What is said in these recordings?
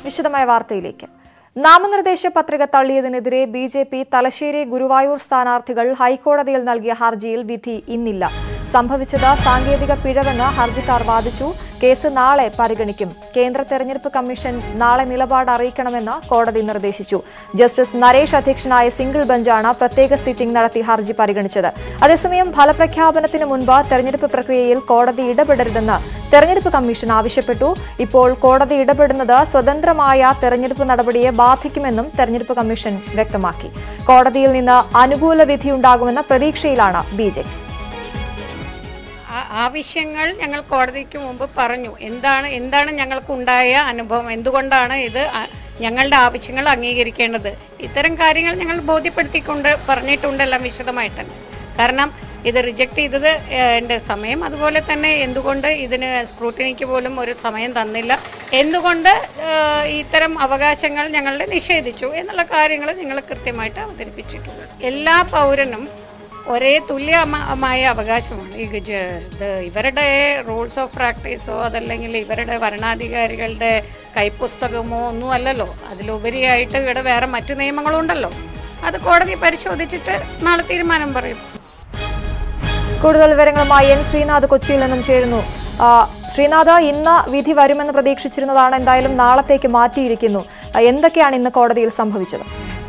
വിശദമായ വാർത്തയിലേക്ക് നാമനിർദ്ദേശ പത്രിക തള്ളിയതിനെതിരെ B J P Thalassery Guruvayur സ്ഥാനാർത്ഥികൾ ഹൈക്കോടതിയിൽ നൽകിയ ഹർജിയിൽ വിധി ഇന്നില്ല സംഭവിച്ചത് സാങ്കേതിക പിഴവെന്ന് ഹർജിക്കാർ വാദിച്ചു കേസ് നാളെ പരിഗണിക്കും കേന്ദ്ര തെരഞ്ഞെടുപ്പ് കമ്മീഷൻ നാളെ നിലപാട് അറിയിക്കണമെന്ന് കോടതി നിർദ്ദേശിച്ചു ജസ്റ്റിസ് നരേഷ് അധ്യക്ഷനായ സിംഗിൾ ബെഞ്ചാണ് പ്രത്യേക സിറ്റിംഗ് നടത്തി ഹർജി പരിഗണിച്ചത് അതേസമയം ഫലപ്രഖ്യാപനത്തിന് മുൻപ് തെരഞ്ഞെടുപ്പ് പ്രക്രിയയിൽ കോടതി ഇടപെടരുതെന്ന് തെരഞ്ഞെടുപ്പ് കമ്മീഷൻ ആവശ്യപ്പെട്ടു ഇപ്പോൾ കോടതി ഇടപെടുന്നത് സ്വതന്ത്രമായ തെരഞ്ഞെടുപ്പ് നടപടിയെ ബാധിക്കുമെന്നും തെരഞ്ഞെടുപ്പ് കമ്മീഷൻ വ്യക്തമാക്കി കോടതിയിൽ നിന്ന് അനുകൂല വിധിയുണ്ടാകുമെന്ന പ്രതീക്ഷയിലാണ് ബി ജെ പി ആ- ആവശ്യങ്ങൾ ഞങ്ങൾ കോടതിക്ക് മുമ്പ് പറഞ്ഞു എന്താണ് എന്താണ് ഞങ്ങൾക്കുണ്ടായ അനുഭവം എന്തുകൊണ്ടാണ് ഇത് അ- ഞങ്ങളുടെ ആവശ്യങ്ങൾ അംഗീകരിക്കേണ്ടത് ഇത്തരം കാര്യങ്ങൾ ഞങ്ങൾ ബോധ്യപ്പെടുത്തിക്കൊണ്ട് പറഞ്ഞിട്ടുണ്ടെല്ലാം വിശദമായിട്ട് തന്നെ കാരണം ഇത് റിജക്റ്റ് ചെയ്തത് ഏഹ്, എൻ്റെ സമയം അതുപോലെ തന്നെ എന്തുകൊണ്ട് ഇതിന് സ്ക്രൂട്ടിനിക്ക് പോലും ഒരു സമയം തന്നില്ല എന്തുകൊണ്ട് ഏഹ്, ഇത്തരം അവകാശങ്ങൾ ഞങ്ങളുടെ നിഷേധിച്ചു എന്നുള്ള കാര്യങ്ങൾ നിങ്ങൾ കൃത്യമായിട്ട് അവതരിപ്പിച്ചിട്ടുണ്ട് എല്ലാ പൗരനും ഒരേ തുല്യമായ അവകാശമാണ് ഈ ഗജ- ഇത് ഇവരുടെ റൂൾസ് ഓഫ് പ്രാക്ടീസോ അതല്ലെങ്കിൽ ഇവരുടെ ഭരണാധികാരികളുടെ കൈപ്പുസ്തകമോ ഒന്നും അല്ലല്ലോ അതിലുപരിയായിട്ട് ഇവിടെ വേറെ മറ്റു നിയമങ്ങളുണ്ടല്ലോ അത് കോടതി പരിശോധിച്ചിട്ട് നാളെ തീരുമാനം പറയും കൂടുതൽ വിവരങ്ങളുമായി എൻ ശ്രീനാഥ് കൊച്ചിയിൽ നിന്നും ചേരുന്നു ആ, ശ്രീനാഥ് ഇന്ന് വിധി വരുമെന്ന് പ്രതീക്ഷിച്ചിരുന്നതാണ് എന്തായാലും നാളത്തേക്ക് മാറ്റിയിരിക്കുന്നു ആ, എന്തൊക്കെയാണ് ഇന്ന് കോടതിയിൽ സംഭവിച്ചത്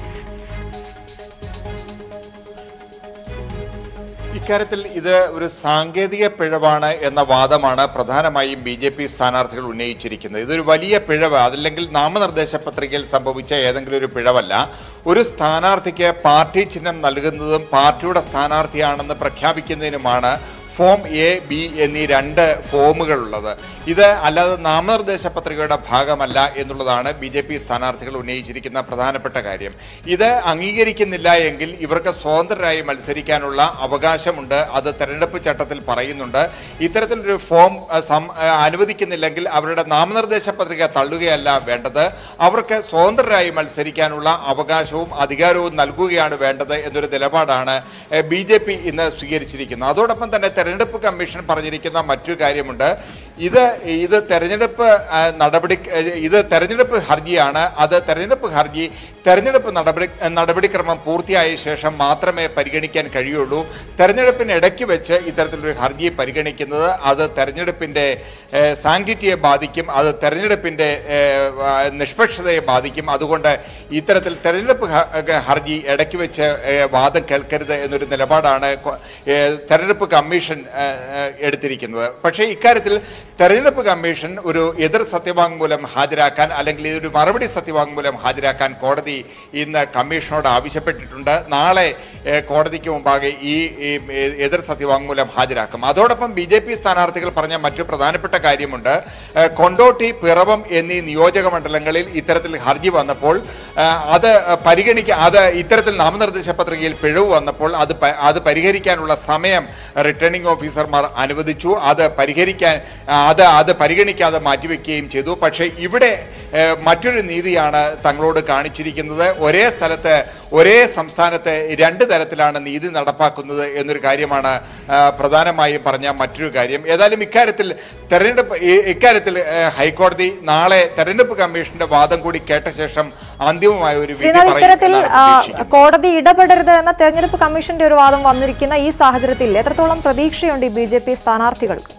ഇക്കാര്യത്തിൽ ഇത് ഒരു സാങ്കേതിക പിഴവാണ് എന്ന വാദമാണ് പ്രധാനമായും ബി ജെ പി സ്ഥാനാർത്ഥികൾ ഉന്നയിച്ചിരിക്കുന്നത് ഇതൊരു വലിയ പിഴവ് അതല്ലെങ്കിൽ നാമനിർദ്ദേശ പത്രികയിൽ സംഭവിച്ച ഏതെങ്കിലും ഒരു പിഴവല്ല ഒരു സ്ഥാനാർത്ഥിക്ക് പാർട്ടി ചിഹ്നം നൽകുന്നതും പാർട്ടിയുടെ സ്ഥാനാർത്ഥിയാണെന്ന് പ്രഖ്യാപിക്കുന്നതിനുമാണ് ഫോം എ ബി എന്നീ രണ്ട് ഫോമുകളുള്ളത് ഇത് അല്ലാതെ നാമനിർദ്ദേശ പത്രികയുടെ ഭാഗമല്ല എന്നുള്ളതാണ് ബി ജെ പി സ്ഥാനാർത്ഥികൾ ഉന്നയിച്ചിരിക്കുന്ന പ്രധാനപ്പെട്ട കാര്യം ഇത് അംഗീകരിക്കുന്നില്ല എങ്കിൽ ഇവർക്ക് സ്വതന്ത്രരായി മത്സരിക്കാനുള്ള അവകാശമുണ്ട് അത് തെരഞ്ഞെടുപ്പ് ചട്ടത്തിൽ പറയുന്നുണ്ട് ഇത്തരത്തിലൊരു ഫോം അഹ്, സം- അഹ്, അനുവദിക്കുന്നില്ലെങ്കിൽ അവരുടെ നാമനിർദ്ദേശ പത്രിക തള്ളുകയല്ല വേണ്ടത് അവർക്ക് സ്വതന്ത്രരായി മത്സരിക്കാനുള്ള അവകാശവും അധികാരവും നൽകുകയാണ് വേണ്ടത് എന്നൊരു നിലപാടാണ് ബി ജെ പി ഇന്ന് സ്വീകരിച്ചിരിക്കുന്നത് അതോടൊപ്പം തന്നെ തെരഞ്ഞെടുപ്പ് കമ്മീഷൻ പറഞ്ഞിരിക്കുന്ന മറ്റൊരു കാര്യമുണ്ട് ഇത് ഇത് തെരഞ്ഞെടുപ്പ് ആ, നടപടി ഇത് തെരഞ്ഞെടുപ്പ് ഹർജിയാണ് അത് തെരഞ്ഞെടുപ്പ് ഹർജി തെരഞ്ഞെടുപ്പ് നടപടി നടപടിക്രമം പൂർത്തിയായ ശേഷം മാത്രമേ പരിഗണിക്കാൻ കഴിയുള്ളൂ തെരഞ്ഞെടുപ്പിന് ഇടയ്ക്ക് വെച്ച് ഇത്തരത്തിലൊരു ഹർജി പരിഗണിക്കുന്നത് അത് തെരഞ്ഞെടുപ്പിന്റെ ഏഹ്, സാങ്ക്ടിറ്റിയെ ബാധിക്കും അത് തെരഞ്ഞെടുപ്പിന്റെ ഏഹ്, ആ, നിഷ്പക്ഷതയെ ബാധിക്കും അതുകൊണ്ട് ഇത്തരത്തിൽ തെരഞ്ഞെടുപ്പ് ഹ- ഹർജി ഇടയ്ക്ക് വെച്ച് ഏഹ്, വാദം കേൾക്കരുത് എന്നൊരു നിലപാടാണ് കൊ- ഏഹ്, തെരഞ്ഞെടുപ്പ് കമ്മീഷൻ ഏഹ്, ഏഹ്, എടുത്തിരിക്കുന്നത് പക്ഷേ ഇക്കാര്യത്തിൽ തെരഞ്ഞെടുപ്പ് കമ്മീഷൻ ഒരു എതിർ സത്യവാങ്മൂലം ഹാജരാക്കാൻ അല്ലെങ്കിൽ ഒരു മറുപടി സത്യവാങ്മൂലം ഹാജരാക്കാൻ കോടതി ഇന്ന് കമ്മീഷനോട് ആവശ്യപ്പെട്ടിട്ടുണ്ട് നാളെ ഏഹ്, കോടതിക്ക് മുമ്പാകെ ഈ ഈ, ഏഹ്, എതിർ സത്യവാങ്മൂലം ഹാജരാക്കും അതോടൊപ്പം ബി ജെ പി സ്ഥാനാർത്ഥികൾ പറഞ്ഞ മറ്റു പ്രധാനപ്പെട്ട കാര്യമുണ്ട് ഏഹ്, കൊണ്ടോട്ടി പിറവം എന്നീ നിയോജക മണ്ഡലങ്ങളിൽ ഇത്തരത്തിൽ ഹർജി വന്നപ്പോൾ ഏഹ്, അത് പരിഗണിക്കുക അത് ഇത്തരത്തിൽ നാമനിർദ്ദേശ പത്രികയിൽ പിഴവ് വന്നപ്പോൾ അത് പ- അത് പരിഹരിക്കാനുള്ള സമയം റിട്ടേണിംഗ് ഓഫീസർമാർ അനുവദിച്ചു അത് പരിഹരിക്കാൻ ആ, അത് അത് പരിഗണിക്കാതെ മാറ്റിവെക്കുകയും ചെയ്തു പക്ഷേ ഇവിടെ ഏഹ്, മറ്റൊരു നീതിയാണ് തങ്ങളോട് കാണിച്ചിരിക്കുന്നത് ഒരേ സ്ഥലത്ത് ഒരേ സംസ്ഥാനത്ത് രണ്ട് തരത്തിലാണ് നീതി നടപ്പാക്കുന്നത് എന്നൊരു കാര്യമാണ് ആ, പ്രധാനമായും പറഞ്ഞ മറ്റൊരു കാര്യം ഏതായാലും ഇക്കാര്യത്തിൽ തെരഞ്ഞെടുപ്പ് ഈ- ഇക്കാര്യത്തിൽ ഏഹ്, ഹൈക്കോടതി നാളെ തെരഞ്ഞെടുപ്പ് കമ്മീഷന്റെ വാദം കൂടി കേട്ട ശേഷം അന്തിമമായ ഒരു വിധി ശ്രീനാഥ് പറയും ഇത്തരത്തിൽ എന്നാണ് ആ, പ്രതീക്ഷിക്കുന്നത്. കോടതി ഇടപെടരുത് എന്ന തെരഞ്ഞെടുപ്പ് കമ്മീഷന്റെ ഒരു വാദം വന്നിരിക്കുന്ന ഈ സാഹചര്യത്തിൽ എത്രത്തോളം പ്രതീക്ഷയുണ്ട് ഈ ബി ജെ പി സ്ഥാനാർത്ഥികൾക്ക്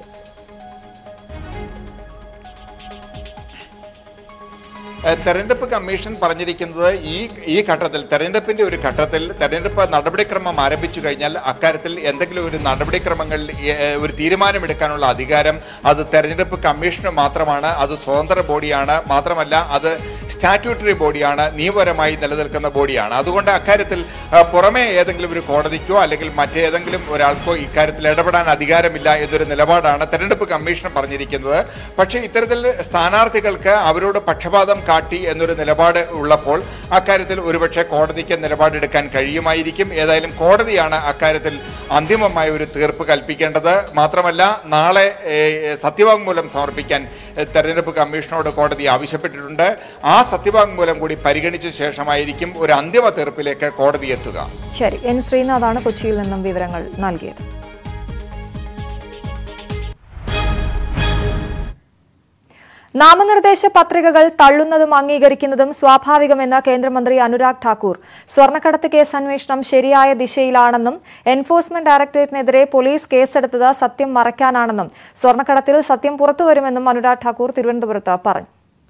ഏഹ് തെരഞ്ഞെടുപ്പ് കമ്മീഷൻ പറഞ്ഞിരിക്കുന്നത് ഈ ഈ ഘട്ടത്തിൽ തെരഞ്ഞെടുപ്പിന്റെ ഒരു ഘട്ടത്തിൽ തെരഞ്ഞെടുപ്പ് നടപടിക്രമം ആരംഭിച്ചു കഴിഞ്ഞാൽ അക്കാര്യത്തിൽ എന്തെങ്കിലും ഒരു നടപടിക്രമങ്ങളിൽ ഏഹ്, ഒരു തീരുമാനമെടുക്കാനുള്ള അധികാരം അത് തെരഞ്ഞെടുപ്പ് കമ്മീഷന് മാത്രമാണ് അത് സ്വതന്ത്ര ബോഡിയാണ് മാത്രമല്ല അത് സ്റ്റാറ്റ്യൂട്ടറി ബോഡിയാണ് നിയമപരമായി നിലനിൽക്കുന്ന ബോഡിയാണ് അതുകൊണ്ട് അക്കാര്യത്തിൽ ഏഹ്, പുറമെ ഏതെങ്കിലും ഒരു കോടതിക്കോ അല്ലെങ്കിൽ മറ്റേതെങ്കിലും ഒരാൾക്കോ ഇക്കാര്യത്തിൽ ഇടപെടാൻ അധികാരമില്ല എന്നൊരു നിലപാടാണ് തെരഞ്ഞെടുപ്പ് കമ്മീഷൻ പറഞ്ഞിരിക്കുന്നത് പക്ഷേ ഇത്തരത്തിൽ സ്ഥാനാർത്ഥികൾക്ക് അവരോട് പക്ഷപാതം കാട്ടി എന്നൊരു നിലപാട് ഉള്ളപ്പോൾ അക്കാര്യത്തിൽ ഒരുപക്ഷെ കോടതിക്ക് നിലപാടെടുക്കാൻ കഴിയുമായിരിക്കും ഏതായാലും കോടതിയാണ് അക്കാര്യത്തിൽ അന്തിമമായ ഒരു തീർപ്പ് കൽപ്പിക്കേണ്ടത് മാത്രമല്ല നാളെ ഏഹ്, സത്യവാങ്മൂലം സമർപ്പിക്കാൻ ഏഹ്, തെരഞ്ഞെടുപ്പ് കമ്മീഷനോട് കോടതി ആവശ്യപ്പെട്ടിട്ടുണ്ട് ആ സത്യവാങ്മൂലം കൂടി പരിഗണിച്ച ശേഷമായിരിക്കും ഒരു അന്തിമ തീർപ്പിലേക്ക് കോടതി എത്തുക ശരി എൻ ശ്രീനാഥാണ് കൊച്ചിയിൽ നിന്നും വിവരങ്ങൾ നൽകിയത് നാമനിർദ്ദേശ പത്രികകൾ തള്ളുന്നതും അംഗീകരിക്കുന്നതും സ്വാഭാവികമെന്ന് കേന്ദ്രമന്ത്രി അനുരാഗ് ഠാക്കൂർ സ്വർണ്ണക്കടത്ത് കേസ് അന്വേഷണം ശരിയായ ദിശയിലാണെന്നും എൻഫോഴ്സ്മെന്റ് ഡയറക്ടറേറ്റിനെതിരെ പോലീസ് കേസെടുത്തത് സത്യം മറയ്ക്കാനാണെന്നും സ്വർണ്ണക്കടത്തിൽ സത്യം പുറത്തുവരുമെന്നും അനുരാഗ് ഠാക്കൂർ തിരുവനന്തപുരത്ത് പറഞ്ഞു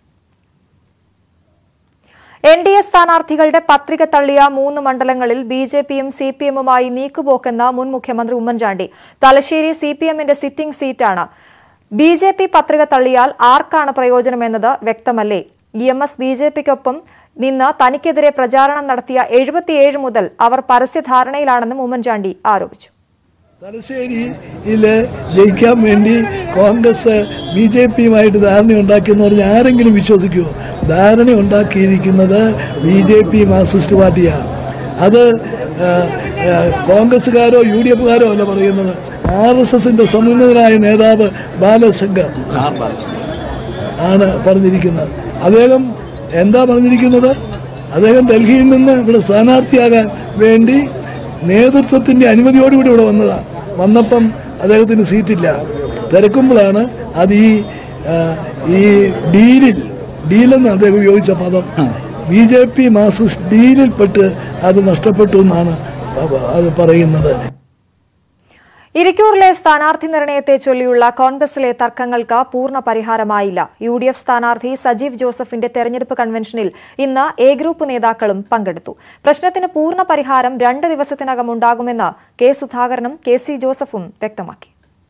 എൻ ഡി എ സ്ഥാനാർത്ഥികളുടെ പത്രിക തള്ളിയ മൂന്ന് മണ്ഡലങ്ങളിൽ ബി ജെ പിയും സി പി എമ്മുമായി നീക്കുപോക്കെന്ന് മുൻ മുഖ്യമന്ത്രി ഉമ്മൻചാണ്ടി തലശ്ശേരി സി പി എമ്മിന്റെ സിറ്റിംഗ് സീറ്റാണ് ബി ജെ പി പത്രിക തള്ളിയാൽ ആർക്കാണ് പ്രയോജനമെന്നത് വ്യക്തമല്ലേ E M S B J പിക്കൊപ്പം നിന്ന് തനിക്കെതിരെ പ്രചാരണം നടത്തിയ എഴുപത്തിയേഴ് മുതൽ അവർ പരസ്യധാരണയിലാണെന്നും ഉമ്മൻചാണ്ടി ആരോപിച്ചു തലശ്ശേരിയില് ജയിക്കാൻ വേണ്ടി കോൺഗ്രസ് ബി ജെ പിയുമായിട്ട് ധാരണ ഉണ്ടാക്കിയെന്ന് പറഞ്ഞ് ആരെങ്കിലും വിശ്വസിക്കുമോ ധാരണ ഉണ്ടാക്കിയിരിക്കുന്നത് ബി ജെ പി മാർക്സിസ്റ്റ് പാർട്ടിയാണ് അത് ആ, ആ, കോൺഗ്രസ്സുകാരോ യു ഡി എഫുകാരോ അല്ല പറയുന്നത് ആർ എസ് എസിന്റെ സമുന്നതനായ നേതാവ് ബാലശങ്കർ ആണ് പറഞ്ഞിരിക്കുന്നത് അദ്ദേഹം എന്താ പറഞ്ഞിരിക്കുന്നത് അദ്ദേഹം ഡൽഹിയിൽ നിന്ന് ഇവിടെ സ്ഥാനാർത്ഥിയാകാൻ വേണ്ടി നേതൃത്വത്തിന്റെ അനുമതിയോടുകൂടി ഇവിടെ വന്നതാണ് വന്നപ്പം അദ്ദേഹത്തിന് സീറ്റില്ല തിരക്കുമ്പോഴാണ് അത് ഈ ആ, ഈ ഡീലിൽ ഡീലെന്ന് അദ്ദേഹം ഉപയോഗിച്ച പദം ബി ജെ പി മാർക്സിസ്റ്റ് ഡീലിൽപ്പെട്ട് അത് നഷ്ടപ്പെട്ടു എന്നാണ് അത് പറയുന്നത് ഇരിക്കൂറിലെ സ്ഥാനാർത്ഥി നിർണയത്തെ ചൊല്ലിയുള്ള കോൺഗ്രസിലെ തർക്കങ്ങൾക്ക് പൂർണ്ണ പരിഹാരമായില്ല യു ഡി എഫ് സ്ഥാനാർത്ഥി സജീവ് ജോസഫിന്റെ തെരഞ്ഞെടുപ്പ് കൺവെൻഷനിൽ ഇന്ന് എ ഗ്രൂപ്പ് നേതാക്കളും പങ്കെടുത്തു പ്രശ്നത്തിന് പൂർണ്ണ പരിഹാരം രണ്ട് ദിവസത്തിനകം ഉണ്ടാകുമെന്ന് കെ സുധാകരനും കെ സി ജോസഫും വ്യക്തമാക്കി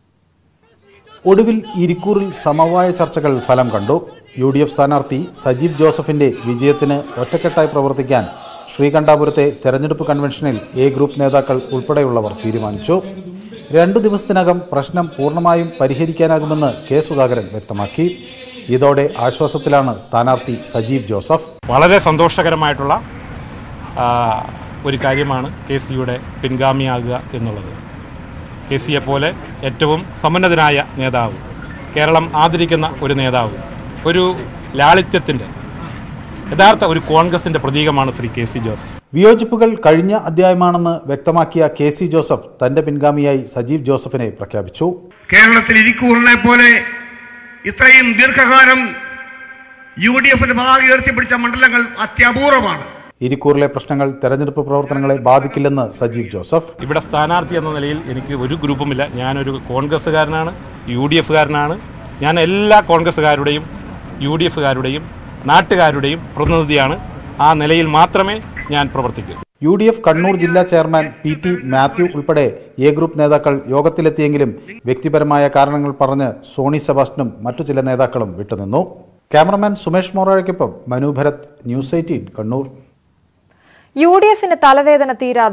ഒടുവിൽ ഇരിക്കൂറിൽ സമവായ ചർച്ചകൾ ഫലം കണ്ടു യു ഡി എഫ് സ്ഥാനാർത്ഥി സജീവ് ജോസഫിന്റെ വിജയത്തിന് ഒറ്റക്കെട്ടായി പ്രവർത്തിക്കാൻ ശ്രീകണ്ഠാപുരത്തെ തെരഞ്ഞെടുപ്പ് കൺവെൻഷനിൽ എ ഗ്രൂപ്പ് നേതാക്കൾ ഉൾപ്പെടെയുള്ളവർ തീരുമാനിച്ചു രണ്ടു ദിവസത്തിനകം പ്രശ്നം പൂർണ്ണമായും പരിഹരിക്കാനാകുമെന്ന് കെ സുധാകരൻ വ്യക്തമാക്കി ഇതോടെ ആശ്വാസത്തിലാണ് സ്ഥാനാർത്ഥി സജീവ് ജോസഫ് വളരെ സന്തോഷകരമായിട്ടുള്ള ആ, ഒരു കാര്യമാണ് കെ സിയുടെ പിൻഗാമിയാകുക എന്നുള്ളത് കെ സിയെ പോലെ ഏറ്റവും സമുന്നതനായ നേതാവ് കേരളം ആദരിക്കുന്ന ഒരു നേതാവ് ഒരു ലാളിത്യത്തിൻ്റെ യഥാർത്ഥ ഒരു കോൺഗ്രസിൻ്റെ പ്രതീകമാണ് ശ്രീ കെ സി ജോസഫ് വിയോജിപ്പുകൾ കഴിഞ്ഞ അധ്യായമാണെന്ന് വ്യക്തമാക്കിയ കെ സി ജോസഫ് തന്റെ പിൻഗാമിയായി സജീവ് ജോസഫിനെ പ്രഖ്യാപിച്ചു കേരളത്തിൽ ഇരിക്കൂറിനെ പോലെ ഇത്രയും ദീർഘകാലം യു ഡി എഫിന്റെ ഭാഗം ഉയർത്തിപ്പിടിച്ച മണ്ഡലങ്ങൾ അത്യപൂർവമാണ് ഇരിക്കൂറിലെ പ്രശ്നങ്ങൾ തെരഞ്ഞെടുപ്പ് പ്രവർത്തനങ്ങളെ ബാധിക്കില്ലെന്ന് സജീവ് ജോസഫ് ഇവിടെ സ്ഥാനാർത്ഥി എന്ന നിലയിൽ എനിക്ക് ഒരു ഗ്രൂപ്പുമില്ല ഞാനൊരു കോൺഗ്രസ്സുകാരനാണ് യു ഡി എഫുകാരനാണ് ഞാൻ എല്ലാ കോൺഗ്രസ്സുകാരുടെയും യു ഡി എഫുകാരുടെയും നാട്ടുകാരുടെയും പ്രതിനിധിയാണ് ആ നിലയിൽ മാത്രമേ ഞാൻ പ്രവർത്തിക്കൂ യു ഡി എഫ് കണ്ണൂർ ജില്ലാ ചെയർമാൻ പി ടി മാത്യു ഉൾപ്പെടെ എ ഗ്രൂപ്പ് നേതാക്കൾ യോഗത്തിലെത്തിയെങ്കിലും വ്യക്തിപരമായ കാരണങ്ങൾ പറഞ്ഞ് സോണി സെബാസ്റ്റ്യനും മറ്റു ചില നേതാക്കളും വിട്ടുനിന്നു ക്യാമറമാൻ സുമേഷ് മോറാഴയ്ക്കൊപ്പം Manu Bharath news eighteen Kannur U D എഫിന് തലവേദന തീരാതെ